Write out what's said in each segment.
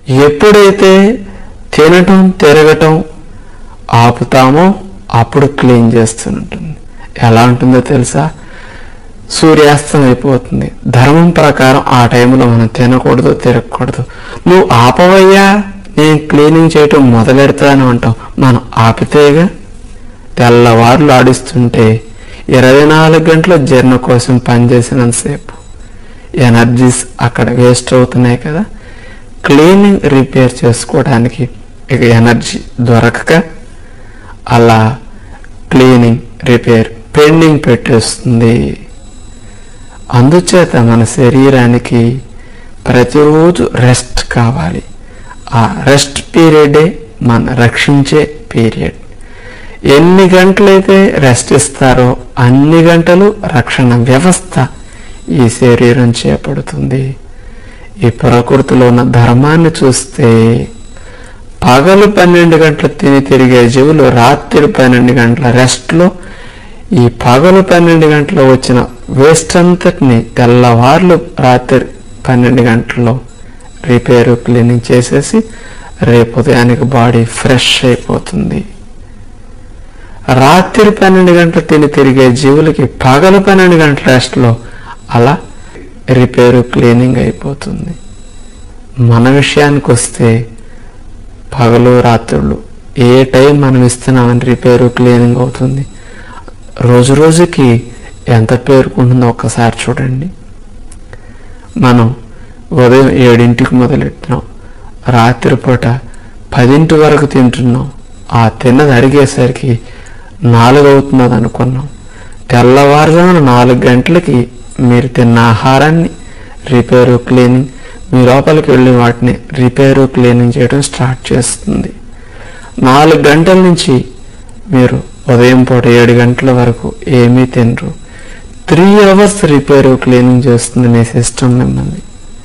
ఎప్పుడైతే తినటం తిరగటం ఆపుతామో అప్పుడు క్లీన్ చేస్తుంటుంది ఎలా ఉంటుందో తెలుసా సూర్యాస్తం అయిపోతుంది ధర్మం ప్రకారం ఆ టైంలో మనం తినకూడదు తిరగకూడదు నువ్వు ఆపవయ్యా నేను క్లీనింగ్ చేయటం మొదలెడతాను అంటాం మనం ఆపితేగా తెల్లవారులు ఆడిస్తుంటే ఇరవై నాలుగు గంటల జీర్ణ కోసం పనిచేసినంతసేపు ఎనర్జీస్ అక్కడ వేస్ట్ అవుతున్నాయి కదా క్లీనింగ్ రిపేర్ చేసుకోవడానికి ఇక ఎనర్జీ దొరకక అలా క్లీనింగ్ రిపేర్ పెండింగ్ పెట్టేస్తుంది అందుచేత మన శరీరానికి ప్రతిరోజు రెస్ట్ కావాలి ఆ రెస్ట్ పీరియడే మన రక్షించే పీరియడ్ ఎన్ని గంటలైతే రెస్ట్ ఇస్తారో అన్ని గంటలు రక్షణ వ్యవస్థ ఈ శరీరం చేపడుతుంది ఈ ప్రకృతిలో ఉన్న ధర్మాన్ని చూస్తే పగలు పన్నెండు గంటలు తిని తిరిగే జీవులు రాత్రి పన్నెండు గంటల రెస్ట్లో ఈ పగలు పన్నెండు గంటలు వచ్చిన వేస్ట్ అంతటిని తెల్లవార్లు రాత్రి పన్నెండు గంటల్లో రిపేరు క్లీనింగ్ చేసేసి రేపు ఉదయానికి బాడీ ఫ్రెష్ అయిపోతుంది రాత్రి పన్నెండు గంటలు తిని తిరిగే జీవులకి పగలు పన్నెండు గంటల రెస్ట్లో అలా రిపేరు క్లీనింగ్ అయిపోతుంది మన విషయానికి వస్తే పగలు రాత్రులు ఏ టైం మనం ఇస్తున్నామని రిపేరు క్లీనింగ్ అవుతుంది రోజు రోజుకి ఎంత పేరుకుంటుందో ఒక్కసారి చూడండి మనం ఉదయం ఏడింటికి మొదలెట్టినాం రాత్రిపూట పదింటి వరకు తింటున్నాం ఆ తిన్నది అడిగేసరికి నాలుగు అవుతున్నది అనుకున్నాం తెల్లవారుజామున నాలుగు గంటలకి మీరు తిన్న ఆహారాన్ని రిపేరు క్లీనింగ్ మీ లోపలికి వెళ్ళి వాటిని రిపేరు క్లీనింగ్ చేయడం స్టార్ట్ చేస్తుంది నాలుగు గంటల నుంచి మీరు ఉదయం పూట ఏడు గంటల వరకు ఏమీ తినరు త్రీ అవర్స్ రిపేరు క్లీనింగ్ చేస్తుంది మీ సిస్టమ్ మిమ్మల్ని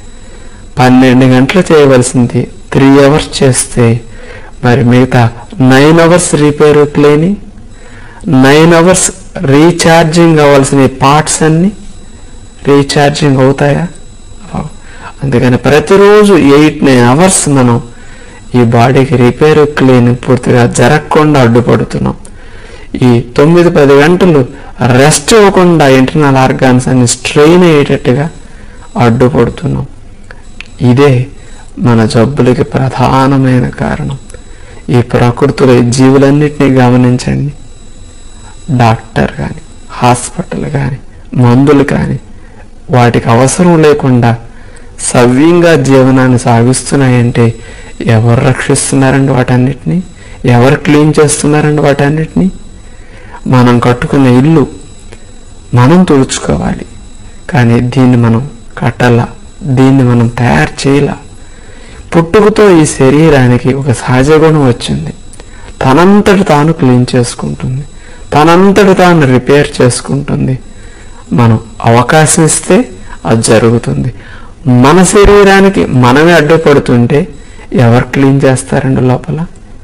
పన్నెండు గంటలు చేయవలసింది త్రీ అవర్స్ చేస్తే మరి మిగతా nine hours repair cleaning nine hours recharging అవ్వాల్సిన పార్ట్స్ అన్ని రీఛార్జింగ్ అవుతాయా అవ్వవు. అందుకని ప్రతిరోజు ఎయిట్ నైన్ అవర్స్ మనం ఈ బాడీకి రిపేర్ క్లీనింగ్ పూర్తిగా జరగకుండా అడ్డుపడుతున్నాం ఈ తొమ్మిది పది గంటలు రెస్ట్ ఇవ్వకుండా ఇంటర్నల్ ఆర్గాన్స్ అన్ని స్ట్రెయిన్ అయ్యేటట్టుగా అడ్డుపడుతున్నాం ఇదే మన జబ్బులకి ప్రధానమైన కారణం ఈ ప్రకృతిలో ఈ జీవులన్నిటినీ గమనించండి డాక్టర్ కానీ హాస్పిటల్ కానీ మందులు కానీ వాటికి అవసరం లేకుండా సవ్యంగా జీవనాన్ని సాగిస్తున్నాయంటే ఎవరు రక్షిస్తున్నారండి వాటన్నిటిని ఎవరు క్లీన్ చేస్తున్నారండి వాటన్నిటిని మనం కట్టుకున్న ఇల్లు మనం తుడుచుకోవాలి కానీ దీన్ని మనం కట్టాలా దీన్ని మనం తయారు చేయాల పుట్టుకతో ఈ శరీరానికి ఒక సహజ గుణం వచ్చింది తనంతట తాను క్లీన్ చేసుకుంటుంది తనంతట తాను రిపేర్ చేసుకుంటుంది మనం అవకాశం ఇస్తే అది జరుగుతుంది మన శరీరానికి మనమే అడ్డుపడుతుంటే ఎవరు క్లీన్ చేస్తారండి లోపల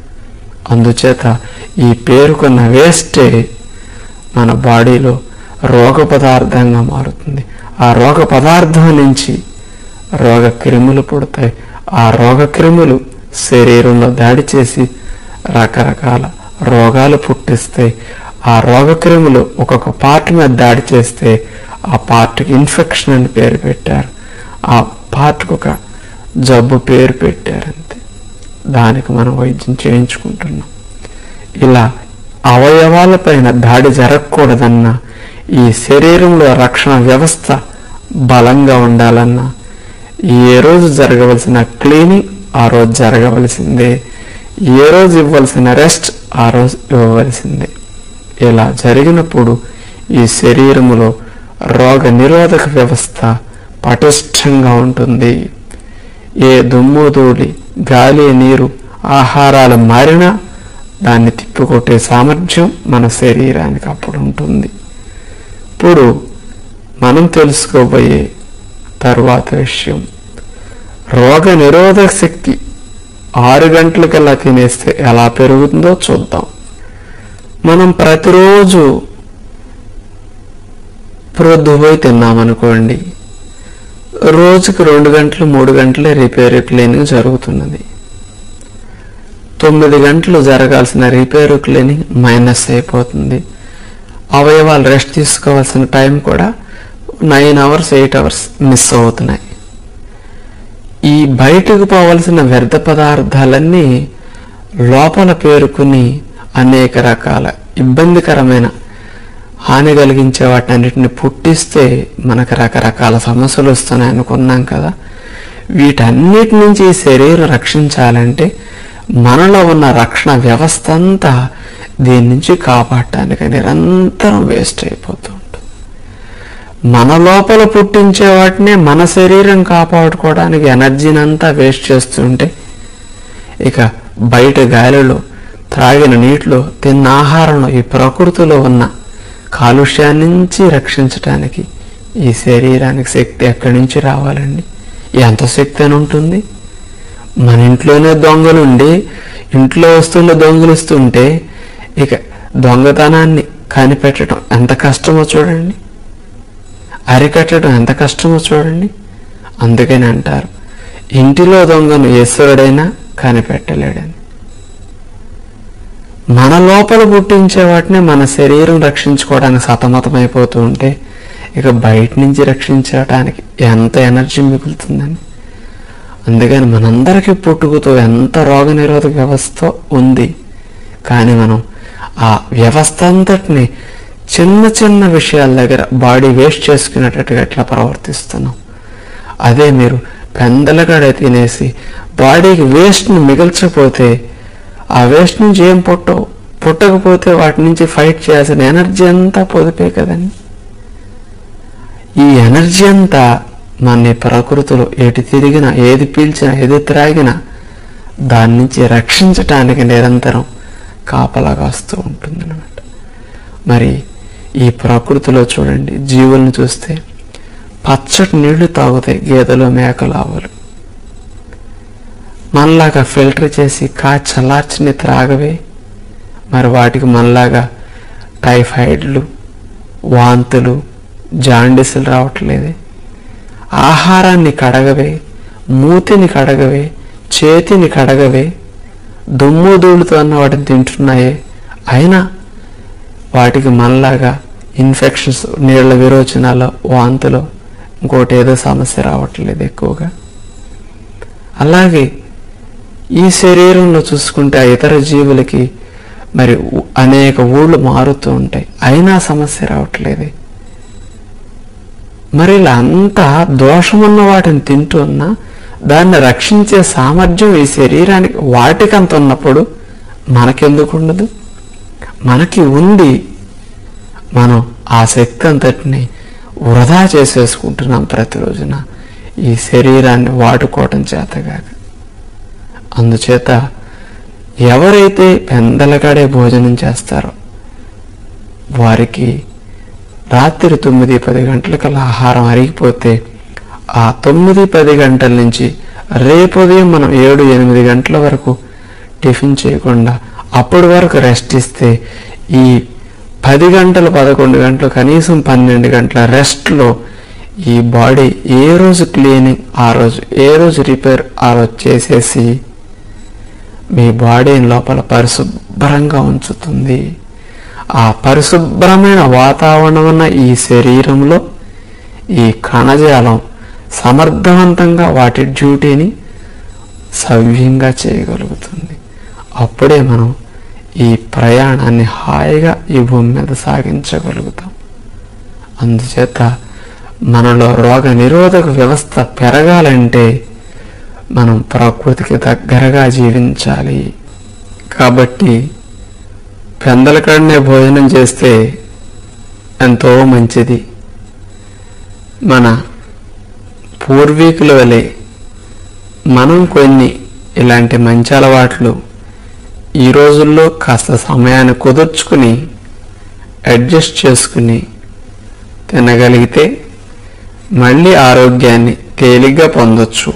అందుచేత ఈ పేరుకున్న వేస్టే మన బాడీలో రోగ పదార్థంగా మారుతుంది ఆ రోగ పదార్థం నుంచి రోగ క్రిములు పుడతాయి ఆ రోగ క్రిములు శరీరంలో దాడి చేసి రకరకాల రోగాలు పుట్టిస్తాయి ఆ రోగ క్రిములు ఒక్కొక్క పార్ట్ మీద దాడి చేస్తే ఆ పార్ట్కి ఇన్ఫెక్షన్ అని పేరు పెట్టారు ఆ పార్ట్కి ఒక జబ్బు పేరు పెట్టారు అంతే దానికి మనం వైద్యం చేయించుకుంటున్నాం ఇలా అవయవాలపైన దాడి జరగకూడదన్న ఈ శరీరంలో రక్షణ వ్యవస్థ బలంగా ఉండాలన్నా ఏ రోజు జరగవలసిన క్లీనింగ్ ఆ రోజు జరగవలసిందే ఏ రోజు ఇవ్వాల్సిన రెస్ట్ ఆ రోజు ఇవ్వవలసిందే ఇలా జరిగినప్పుడు ఈ శరీరములో రోగ నిరోధక వ్యవస్థ పటిష్టంగా ఉంటుంది ఏ దుమ్ము ధూళి గాలి నీరు ఆహారాలు మారినా దాన్ని తిప్పికొట్టే సామర్థ్యం మన శరీరానికి అప్పుడు ఉంటుంది ఇప్పుడు మనం తెలుసుకోబోయే తరువాత విషయం రోగ నిరోధక శక్తి ఆరు గంటలకల్లా తినేస్తే ఎలా పెరుగుతుందో చూద్దాం మనం ప్రతిరోజు ప్రొద్దుపోయి తిన్నామనుకోండి రోజుకు రెండు గంటలు మూడు గంటలే రిపేర్ క్లీనింగ్ జరుగుతున్నది తొమ్మిది గంటలు జరగాల్సిన రిపేర్ క్లీనింగ్ మైనస్ అయిపోతుంది అవయవాలు రెస్ట్ తీసుకోవాల్సిన టైం కూడా nine hours eight hours miss అవుతున్నాయి ఈ బయటకు పోవలసిన వ్యర్థ పదార్థాలన్నీ లోపల పేరుకుని అనేక రకాల ఇబ్బందికరమైన హాని కలిగించే వాటిని అన్నిటిని పుట్టిస్తే మనకు రకరకాల సమస్యలు వస్తున్నాయి అనుకున్నాం కదా వీటన్నిటి నుంచి ఈ శరీరం రక్షించాలంటే మనలో ఉన్న రక్షణ వ్యవస్థ అంతా దీని నుంచి కాపాడటానికి నిరంతరం వేస్ట్ అయిపోతూ ఉంటుంది మన లోపల పుట్టించే వాటిని మన శరీరం కాపాడుకోవడానికి ఎనర్జీని అంతా వేస్ట్ చేస్తుంటే ఇక బయట గాలిలో త్రాగిన నీటిలో తిన్న ఆహారంలో ఈ ప్రకృతిలో ఉన్న కాలుష్యాన్ని నుంచి రక్షించటానికి ఈ శరీరానికి శక్తి ఎక్కడి నుంచి రావాలండి ఎంత శక్తి అని ఉంటుంది మన ఇంట్లోనే దొంగలుండి ఇంట్లో వస్తువులు దొంగలిస్తుంటే ఇక దొంగతనాన్ని కనిపెట్టడం ఎంత కష్టమో చూడండి అరికట్టడం ఎంత కష్టమో చూడండి అందుకని అంటారు ఇంటిలో దొంగను ఈశ్వరుడైనా కనిపెట్టలేడని మన లోపల పుట్టించే వాటిని మన శరీరం రక్షించుకోవడానికి సతమతమైపోతూ ఉంటే ఇక బయట నుంచి రక్షించడానికి ఎంత ఎనర్జీ మిగులుతుందని అందుకని మనందరికీ పుట్టుకతో ఎంత రోగనిరోధక వ్యవస్థ ఉంది కానీ మనం ఆ వ్యవస్థ అంతటిని చిన్న చిన్న విషయాల దగ్గర బాడీ వేస్ట్ చేసుకునేటట్టుగా ఎట్లా ప్రవర్తిస్తున్నాం అదే మీరు పెందలగడ తినేసి బాడీకి వేస్ట్ని మిగల్చకపోతే ఆ వేస్ట్ నుంచి ఏం పుట్టవు పుట్టకపోతే వాటి నుంచి ఫైట్ చేయాల్సిన ఎనర్జీ అంతా పొదిపే కదండి ఈ ఎనర్జీ అంతా మన ఈ ప్రకృతిలో ఏటి తిరిగినా ఏది పీల్చినా ఏది త్రాగినా దాని నుంచి రక్షించటానికి నిరంతరం కాపలా కాస్తూ ఉంటుందన్నమాట మరి ఈ ప్రకృతిలో చూడండి జీవుల్ని చూస్తే పచ్చటి నీళ్లు తాగుతాయి గేదెలు మేకలు ఆవులు మనలాగా ఫిల్టర్ చేసి కా చల్లార్చిని త్రాగవే మరి వాటికి మనలాగా టైఫాయిడ్లు వాంతులు జాండీసులు రావట్లేదే ఆహారాన్ని కడగవే మూతిని కడగవే చేతిని కడగవే దుమ్ము ధూళితో అన్న వాటిని తింటున్నాయే అయినా వాటికి మనలాగా ఇన్ఫెక్షన్స్ నీళ్ళ విరోచనాలు వాంతులు ఇంకోటి ఏదో సమస్య రావట్లేదు ఎక్కువగా అలాగే ఈ శరీరంలో చూసుకుంటే ఆ ఇతర జీవులకి మరి ఉ- అనేక ఊళ్ళు మారుతూ ఉంటాయి అయినా సమస్య రావట్లేదు మరి ఇలా అంతా దోషమున్న వాటిని తింటూ ఉన్నా దాన్ని రక్షించే సామర్థ్యం ఈ శరీరానికి వాటికంత ఉన్నప్పుడు మనకెందుకు ఉండదు మనకి ఉంది మనం ఆ శక్తి అంతటిని వృధా చేసేసుకుంటున్నాం ప్రతిరోజున ఈ శరీరాన్ని వాడుకోవటం చేతగాక అందుచేత ఎవరైతే పెందలకాడే భోజనం చేస్తారో వారికి రాత్రి తొమ్మిది పది గంటలకల్లా ఆహారం అరిగిపోతే ఆ తొమ్మిది పది గంటల నుంచి రేపు ఉదయం మనం ఏడు ఎనిమిది గంటల వరకు టిఫిన్ చేయకుండా అప్పటి వరకు రెస్ట్ ఇస్తే ఈ పది గంటలు పదకొండు గంటలు కనీసం పన్నెండు గంటల రెస్ట్లో ఈ బాడీ ఏ రోజు క్లీనింగ్ ఆ రోజు ఏ రోజు రిపేర్ ఆ రోజు చేసేసి మీ బాడీని లోపల పరిశుభ్రంగా ఉంచుతుంది ఆ పరిశుభ్రమైన వాతావరణం ఉన్న ఈ శరీరంలో ఈ కణజాలం సమర్థవంతంగా వాటి డ్యూటీని సవ్యంగా చేయగలుగుతుంది అప్పుడే మనం ఈ ప్రయాణాన్ని హాయిగా ఈ భూమి మీద సాగించగలుగుతాం అందుచేత మనలో రోగ నిరోధక వ్యవస్థ పెరగాలంటే మనం ప్రకృతికి దగ్గరగా జీవించాలి కాబట్టి పెందలకడనే భోజనం చేస్తే ఎంతో మంచిది మన పూర్వీకుల వలె మనం కొన్ని ఇలాంటి మంచి అలవాట్లు ఈ రోజుల్లో కాస్త సమయాన్ని కుదుర్చుకుని అడ్జస్ట్ చేసుకుని తినగలిగితే మళ్ళీ ఆరోగ్యాన్ని తేలిగ్గా పొందొచ్చు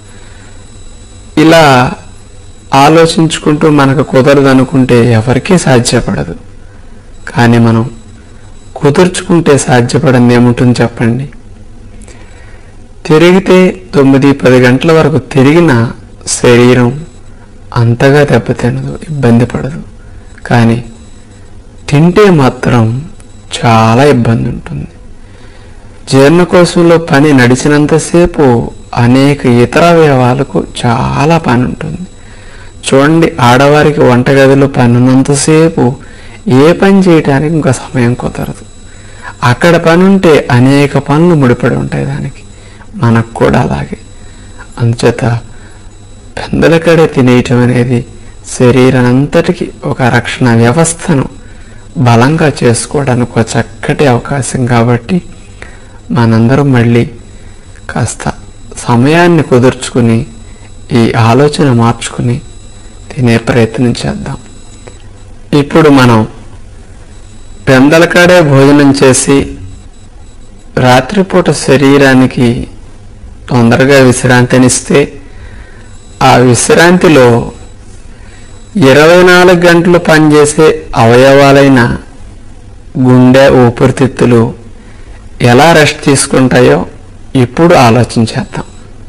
ఇలా ఆలోచించుకుంటూ మనకు కుదరదు అనుకుంటే ఎవరికీ సాధ్యపడదు కానీ మనం కుదుర్చుకుంటే సాధ్యపడింది ఏముంటుంది చెప్పండి తిరిగితే తొమ్మిది పది గంటల వరకు తిరిగిన శరీరం అంతగా దెబ్బతినదు ఇబ్బంది పడదు కానీ తింటే మాత్రం చాలా ఇబ్బంది ఉంటుంది జీర్ణకోశంలో పని నడిచినంతసేపు అనేక ఇతర అవయవాలకు చాలా పని ఉంటుంది చూడండి ఆడవారికి వంటగదిలో పని ఉన్నంతసేపు ఏ పని చేయడానికి ఇంకా సమయం కుదరదు అక్కడ పని ఉంటే అనేక పనులు ముడిపడి ఉంటాయి దానికి మనకు కూడా అలాగే అందుచేత పెందలకడే తినేయటం అనేది శరీరానంతటికి ఒక రక్షణ వ్యవస్థను బలంగా చేసుకోవడానికి ఒక చక్కటి అవకాశం కాబట్టి మనందరం మళ్ళీ కాస్త సమయాన్ని కుదుర్చుకుని ఈ ఆలోచన మార్చుకుని తినే ప్రయత్నం చేద్దాం ఇప్పుడు మనం పెందలకాడే భోజనం చేసి రాత్రిపూట శరీరానికి తొందరగా విశ్రాంతినిస్తే ఆ విశ్రాంతిలో ఇరవై నాలుగు గంటలు పనిచేసే అవయవాలైన గుండె ఊపిరితిత్తులు ఎలా రెస్ట్ తీసుకుంటాయో ఇప్పుడు ఆలోచించేద్దాం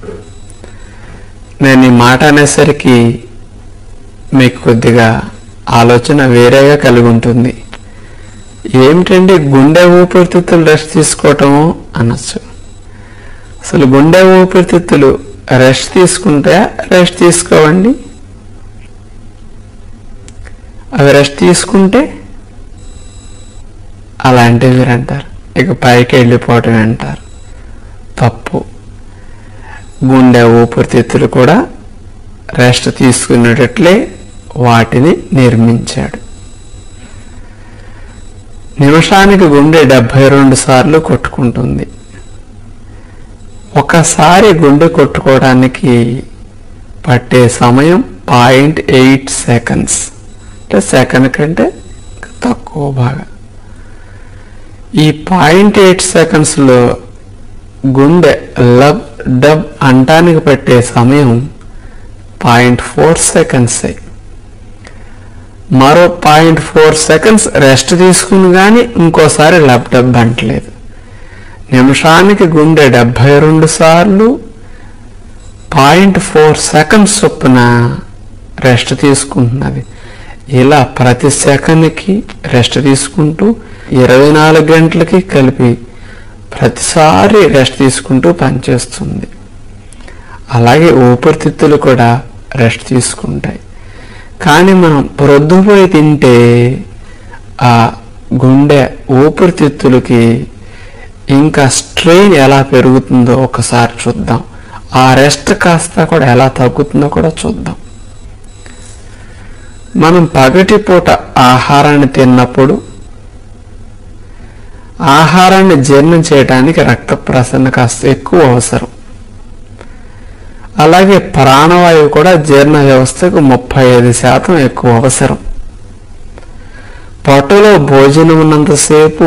నేను ఈ మాట అనేసరికి మీకు కొద్దిగా ఆలోచన వేరేగా కలిగి ఉంటుంది ఏమిటండి గుండె ఊపిరితిత్తులు రెస్ట్ తీసుకోవటము అనొచ్చు అసలు గుండె ఊపిరితిత్తులు రెస్ట్ తీసుకుంటే రెస్ట్ తీసుకోవండి అవి రెస్ట్ తీసుకుంటే అలాంటివి మీరు అంటారు ఇక పైకి వెళ్ళిపోవటం అంటారు తప్పు గుండె ఊపిరితిత్తులు కూడా రెస్ట్ తీసుకునేటట్లే వాటిని నిర్మించాడు నిమిషానికి గుండె డెబ్బై రెండు సార్లు కొట్టుకుంటుంది ఒకసారి గుండె కొట్టుకోవడానికి పట్టే సమయం పాయింట్ ఎయిట్ సెకండ్స్ అంటే సెకండ్ కంటే తక్కువ బాగా ఈ పాయింట్ ఎయిట్ సెకండ్స్లో గుండె లబ్ డబ్ అంటానికి పట్టే సమయం పాయింట్ ఫోర్ సెకండ్స్ మరో పాయింట్ ఫోర్ సెకండ్స్ రెస్ట్ తీసుకుని కానీ ఇంకోసారి లబ్ డబ్ అంటలేదు నిమిషానికి గుండె డెబ్బై రెండు సార్లు పాయింట్ ఫోర్ సెకండ్స్ చొప్పున రెస్ట్ తీసుకుంటున్నది ఇలా ప్రతి సెకండ్కి రెస్ట్ తీసుకుంటూ ఇరవై నాలుగు గంటలకి కలిపి ప్రతిసారి రెస్ట్ తీసుకుంటూ పనిచేస్తుంది అలాగే ఊపిరితిత్తులు కూడా రెస్ట్ తీసుకుంటాయి కానీ మనం ప్రొద్దుపోయి తింటే ఆ గుండె ఊపిరితిత్తులకి ఇంకా స్ట్రెయిన్ ఎలా పెరుగుతుందో ఒకసారి చూద్దాం ఆ రెస్ట్ కాస్త కూడా ఎలా తగ్గుతుందో కూడా చూద్దాం మనం పగటిపూట ఆహారాన్ని తిన్నప్పుడు ఆహారాన్ని జీర్ణం చేయడానికి రక్త ప్రసరణ కాస్త ఎక్కువ అవసరం అలాగే ప్రాణవాయువు కూడా జీర్ణ వ్యవస్థకు ముప్పై ఐదు శాతం ఎక్కువ అవసరం పొట్టలో భోజనం ఉన్నంతసేపు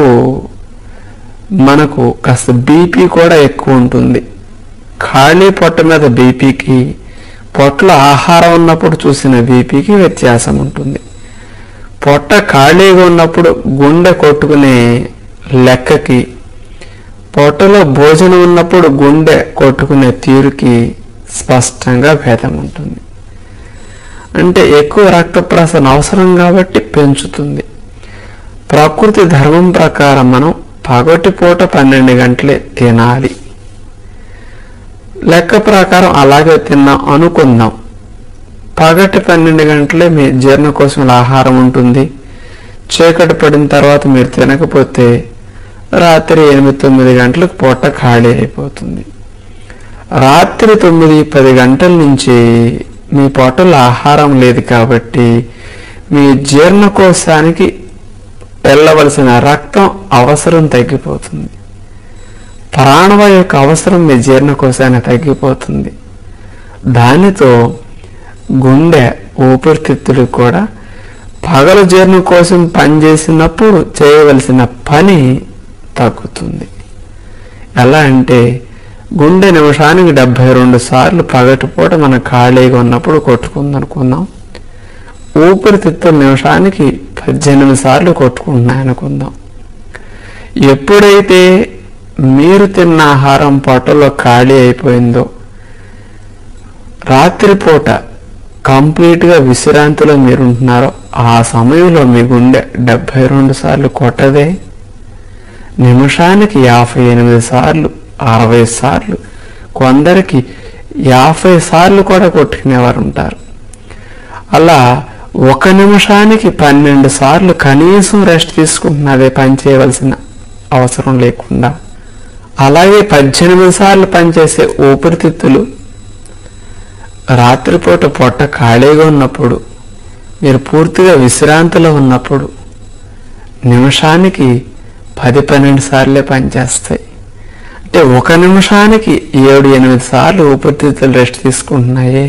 మనకు కాస్త బీపీ కూడా ఎక్కువ ఉంటుంది ఖాళీ పొట్ట మీద బీపీకి పొట్టలో ఆహారం ఉన్నప్పుడు చూసిన బీపీకి వ్యత్యాసం ఉంటుంది పొట్ట ఖాళీగా ఉన్నప్పుడు గుండె కొట్టుకునే లెక్కకి పొట్టలో భోజనం ఉన్నప్పుడు గుండె కొట్టుకునే తీరుకి స్పష్టంగా భేదం ఉంటుంది అంటే ఎక్కువ రక్త ప్రసరణ అవసరం కాబట్టి పెంచుతుంది ప్రకృతి ధర్మం ప్రకారం మనం పగటి పూట పన్నెండు గంటలే తినాలి లెక్క ప్రకారం అలాగే తిన్నాం అనుకుందాం పగటి పన్నెండు గంటలే మీ జీర్ణకోశంలో ఆహారం ఉంటుంది చీకటి పడిన తర్వాత మీరు తినకపోతే రాత్రి ఎనిమిది తొమ్మిది గంటలకు పొట్ట ఖాళీ అయిపోతుంది రాత్రి తొమ్మిది పది గంటల నుంచి మీ పొట్టలో ఆహారం లేదు కాబట్టి మీ జీర్ణకోశానికి వెళ్ళవలసిన రక్తం అవసరం తగ్గిపోతుంది ప్రాణవాయు యొక్క అవసరం మీ జీర్ణకోశానికి తగ్గిపోతుంది దానితో గుండె ఊపిరితిత్తులు కూడా పగలు జీర్ణకోశం పనిచేసినప్పుడు చేయవలసిన పని తగ్గుతుంది ఎలా అంటే గుండె నిమిషానికి డెబ్బై రెండు సార్లు పగటిపూట మన ఖాళీగా ఉన్నప్పుడు కొట్టుకుందనుకుందాం ఊపిరితిత్తులు నిమిషానికి పద్దెనిమిది సార్లు కొట్టుకుంటున్నాయి అనుకుందాం ఎప్పుడైతే మీరు తిన్న ఆహారం పొట్టలో ఖాళీ అయిపోయిందో రాత్రిపూట కంప్లీట్గా విశ్రాంతిలో మీరు ఉంటున్నారో ఆ సమయంలో మీ గుండె డెబ్బై రెండు సార్లు కొట్టదే నిమిషానికి యాభై ఎనిమిది సార్లు అరవై సార్లు కొందరికి యాభై సార్లు కూడా కొట్టుకునేవారు ఉంటారు అలా ఒక నిమిషానికి పన్నెండు సార్లు కనీసం రెస్ట్ తీసుకుంటున్నదే పని చేయవలసిన అవసరం లేకుండా అలాగే పద్దెనిమిది సార్లు పనిచేసే ఊపిరితిత్తులు రాత్రిపూట పొట్ట ఖాళీగా ఉన్నప్పుడు మీరు పూర్తిగా విశ్రాంతిలో ఉన్నప్పుడు నిమిషానికి పది పన్నెండు సార్లే పనిచేస్తాయి అంటే ఒక నిమిషానికి ఏడు ఎనిమిది సార్లు ఊపిరితిత్తులు రెస్ట్ తీసుకుంటున్నాయి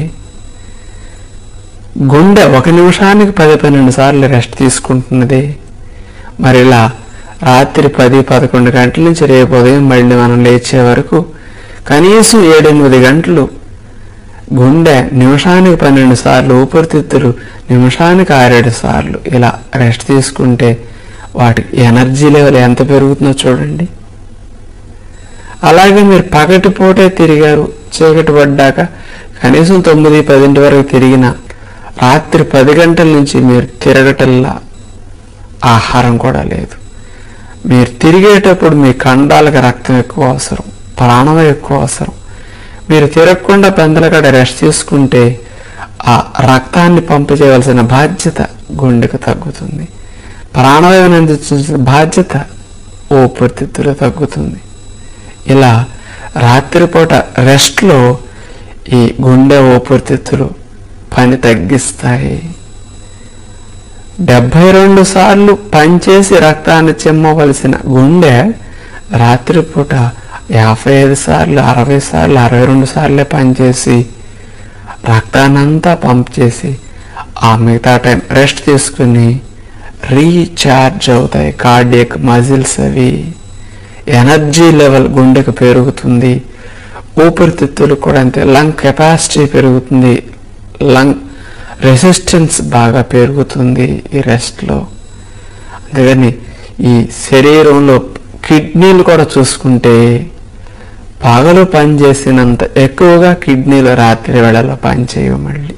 గుండె ఒక నిమిషానికి పది పన్నెండు సార్లు రెస్ట్ తీసుకుంటున్నది మరి ఇలా రాత్రి పది పదకొండు గంటల నుంచి రేపు ఉదయం మళ్ళీ మనం లేచే వరకు కనీసం ఏడెనిమిది గంటలు గుండె నిమిషానికి పన్నెండు సార్లు ఊపిరితిత్తులు నిమిషానికి ఆరేడు సార్లు ఇలా రెస్ట్ తీసుకుంటే వాటి ఎనర్జీ లెవెల్ ఎంత పెరుగుతుందో చూడండి అలాగే మీరు పగటి పూటే తిరిగారు చీకటి పడ్డాక కనీసం తొమ్మిది పదింటి వరకు తిరిగిన రాత్రి పది గంటల నుంచి మీరు తిరగటల్లా ఆహారం కూడా లేదు మీరు తిరిగేటప్పుడు మీ కండాలకు రక్తం ఎక్కువ అవసరం ప్రాణం ఎక్కువ అవసరం మీరు తిరగకుండా పెందలకడ రెస్ట్ తీసుకుంటే ఆ రక్తాన్ని పంపు చేయవలసిన బాధ్యత గుండెకు తగ్గుతుంది ప్రాణవాయువుని అందించిన బాధ్యత ఊపిరితిత్తులు తగ్గుతుంది ఇలా రాత్రిపూట రెస్ట్లో ఈ గుండె ఊపిరితిత్తులు పని తగ్గిస్తాయి డెబ్బై రెండు సార్లు పనిచేసి రక్తాన్ని చిమ్మవలసిన గుండె రాత్రిపూట యాభై ఐదు సార్లు అరవై సార్లు అరవై రెండు సార్లే పనిచేసి రక్తాన్నంతా పంప్ చేసి ఆ మిగతా టైం రెస్ట్ తీసుకుని రీఛార్జ్ అవుతాయి కార్డియక్ మజిల్స్ అవి ఎనర్జీ లెవెల్ గుండెకు పెరుగుతుంది ఊపిరితిత్తులు కూడా అంతే లంగ్ కెపాసిటీ పెరుగుతుంది లంగ్ రెసిస్టెన్స్ బాగా పెరుగుతుంది ఈ రెస్ట్లో అందుకని ఈ శరీరంలో కిడ్నీలు కూడా చూసుకుంటే పగలు పనిచేసినంత ఎక్కువగా కిడ్నీలు రాత్రి వేళలో పనిచేయవు మళ్ళీ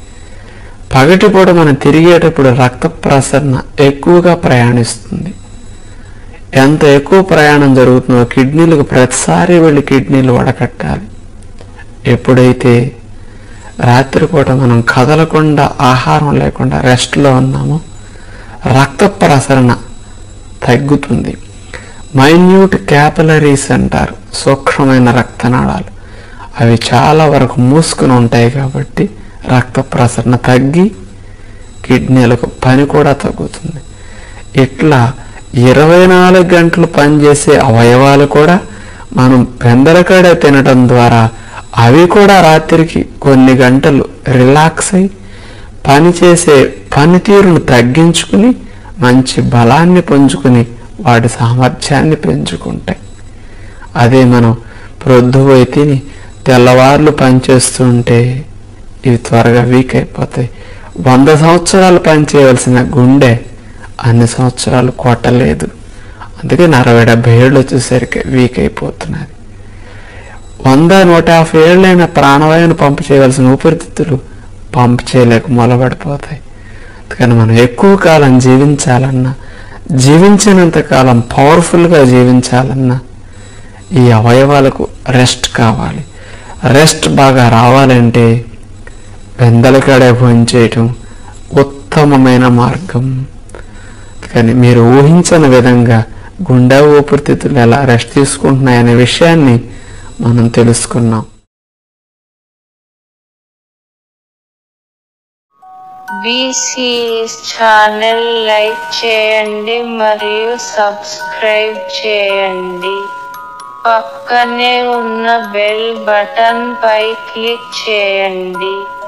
పగటిపూట మనం తిరిగేటప్పుడు రక్త ప్రసరణ ఎక్కువగా ప్రయాణిస్తుంది ఎంత ఎక్కువ ప్రయాణం జరుగుతుందో కిడ్నీలకు ప్రతిసారి వెళ్ళి కిడ్నీలు వడకట్టాలి ఎప్పుడైతే రాత్రిపూట మనం కదలకుండా ఆహారం లేకుండా రెస్ట్లో ఉన్నామో రక్త ప్రసరణ తగ్గుతుంది మైన్యూట్ క్యాపిలరీస్ అంటారు సూక్ష్మమైన రక్తనాళాలు అవి చాలా వరకు మూసుకుని ఉంటాయి కాబట్టి రక్త ప్రసరణ తగ్గి కిడ్నీలకు పని కూడా తగ్గుతుంది ఇట్లా ఇరవై నాలుగు గంటలు పనిచేసే అవయవాలు కూడా మనం పెందలకాడ తినడం ద్వారా అవి కూడా రాత్రికి కొన్ని గంటలు రిలాక్స్ అయి పనిచేసే పనితీరును తగ్గించుకుని మంచి బలాన్ని పుంజుకుని వాటి సామర్థ్యాన్ని పెంచుకుంటాయి అదే మనం ప్రొద్దుపోయి తిని తెల్లవార్లు పనిచేస్తుంటే ఇవి త్వరగా వీక్ అయిపోతాయి వంద సంవత్సరాలు పనిచేయవలసిన గుండె అన్ని సంవత్సరాలు కొట్టలేదు అందుకే అరవై డెబ్బై ఏళ్ళు వచ్చేసరికి వీక్ అయిపోతున్నది వంద నూట యాభై ఏళ్ళైన ప్రాణవాయువును పంపు చేయవలసిన ఊపిరితిత్తులు పంపు చేయలేక మొలబడిపోతాయి అందుకని మనం ఎక్కువ కాలం జీవించాలన్నా జీవించినంత కాలం పవర్ఫుల్గా జీవించాలన్నా ఈ అవయవాలకు రెస్ట్ కావాలి రెస్ట్ బాగా రావాలంటే పెందలకాడే భోజనం చేయటం ఉత్తమమైన మార్గం కానీ మీరు ఊహించని విధంగా గుండె ఊపిరితిత్తులు ఎలా రెస్ట్ తీసుకుంటున్నాయనే విషయాన్ని మనం తెలుసుకున్నాం బీసీఎస్ ఛానల్ లైక్ చేయండి మరియు సబ్స్క్రైబ్ చేయండి పక్కనే ఉన్న బెల్ బటన్ పై క్లిక్ చేయండి